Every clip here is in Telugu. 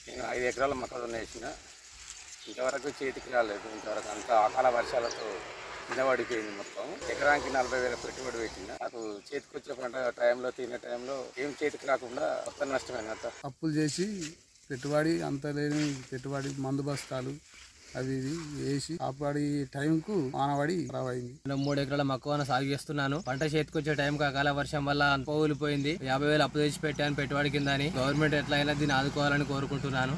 నేను ఐదు ఎకరాల మొక్కజొన్న వేసిన ఇంతవరకు చేతికి రాలేదు ఇంతవరకు అంతా అకాల వర్షాలతో కింద పడిపోయింది మొత్తం ఎకరానికి నలభై వేల పెట్టుబడి పెట్టిన నాకు చేతికి వచ్చే పంట టైంలో తినే టైంలో ఏం చేతికి రాకుండా మొత్తం నష్టమైంది అంతా అప్పులు చేసి పెట్టుబడి అంత లేని పెట్టుబడి మందు బస్తాలు అవి ఇవి వేసి కాపాడి టైంకు మానబడి ఖరాబ్ అయింది నేను మూడు ఎకరాల మక్కువన సాగు చేస్తున్నాను పంట చేతికొచ్చే టైం అకాల వర్షం వల్ల పోలిపోయింది యాభై వేలు అప్పు తెచ్చి పెట్టాను పెట్టుబడి కింద అని గవర్నమెంట్ ఎట్లయినా దీన్ని ఆదుకోవాలని కోరుకుంటున్నాను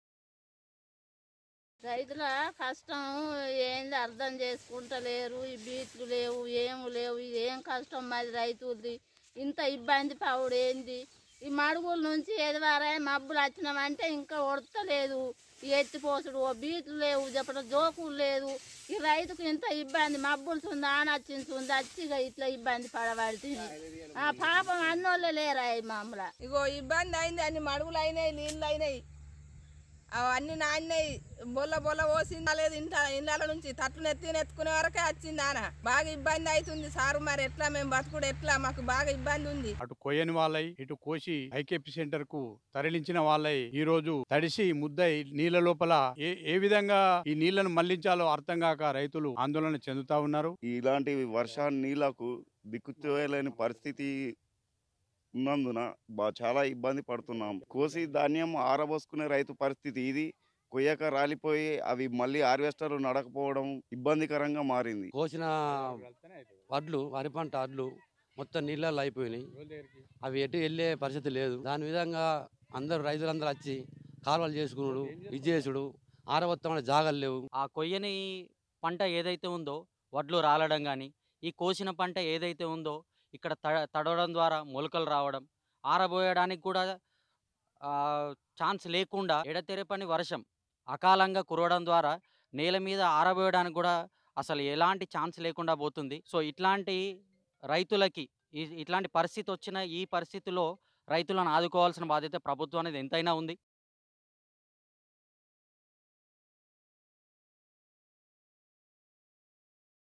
రైతుల కష్టం ఏంది అర్థం చేసుకుంటలేరు ఈ బీట్లు లేవు ఏమి లేవు ఇది ఏం కష్టం మాది రైతులది ఇంత ఇబ్బంది పవుడు ఏంది ఈ మడుగుల నుంచి ఎదవారా మబ్బులు వచ్చినామంటే ఇంకా ఒడతలేదు ఈ ఎత్తిపోసుడు ఓ బీట్లు లేవు చెప్పడం జోకులు లేదు ఈ రైతుకు ఇంత ఇబ్బంది మబ్బులు తుంది ఆనొచ్చింది ఉంది అచ్చిగా ఇట్లా ఇబ్బంది పడబడుతుంది ఆ పాపం అన్నోళ్ళే లేరా ఈ మామూలు ఇగో ఇబ్బంది అయింది అన్ని మడుగులు అయినాయి నీళ్ళు అయినాయి అన్ని నాన్నయి బొల్ల బొల్ల పోసింది లేదు ఇంట ఇళ్ళ నుంచి తట్లు నెత్తి నెత్తుకునే వరకే వచ్చింది ఆన బాగా ఇబ్బంది అవుతుంది సారు మరి ఎట్లా మేము బతుకుడు ఎట్లా మాకు బాగా ఇబ్బంది ఉంది అటు కోయని వాళ్ళై ఇటు కోసి ఐకేపీ సెంటర్ కు తరలించిన వాళ్ళై ఈ రోజు తడిసి ముద్దై నీళ్ల లోపల ఏ ఏ విధంగా ఈ నీళ్లను మళ్లించాలో అర్థం కాక రైతులు ఆందోళన చెందుతా ఉన్నారు ఇలాంటి వర్షా నీళ్లకు దిక్కుతోయలేని పరిస్థితి ఉన్నందున బా చాలా ఇబ్బంది పడుతున్నాం కోసి ధాన్యం ఆరబోసుకునే రైతు పరిస్థితి ఇది కొయ్యక రాలిపోయి అవి మళ్ళీ హార్వెస్టర్ నడకపోవడం ఇబ్బందికరంగా మారింది కోసిన వడ్లు వరి పంట వడ్లు మొత్తం నీళ్ళల్లో అయిపోయినాయి అవి ఎటు వెళ్ళే పరిస్థితి లేదు దాని విధంగా అందరూ రైతులందరూ వచ్చి కాలువలు చేసుకున్నాడు ఇది చేసుడు ఆరవత్తమైన జాగాలు లేవు ఆ కొయ్యని పంట ఏదైతే ఉందో వడ్లు రాలడం కానీ ఈ కోసిన పంట ఏదైతే ఉందో ఇక్కడ తడ తడవడం ద్వారా మొలకలు రావడం ఆరబోయడానికి కూడా ఆ, ఛాన్స్ లేకుండా ఎడతెరపని వర్షం అకాలంగా కురవడం ద్వారా నేల మీద ఆరబోయడానికి కూడా అసలు ఎలాంటి ఛాన్స్ లేకుండా పోతుంది సో ఇట్లాంటి రైతులకి ఈ ఇట్లాంటి పరిస్థితి వచ్చిన ఈ పరిస్థితిలో రైతులను ఆదుకోవాల్సిన బాధ్యత ప్రభుత్వానికి ఎంతైనా ఉంది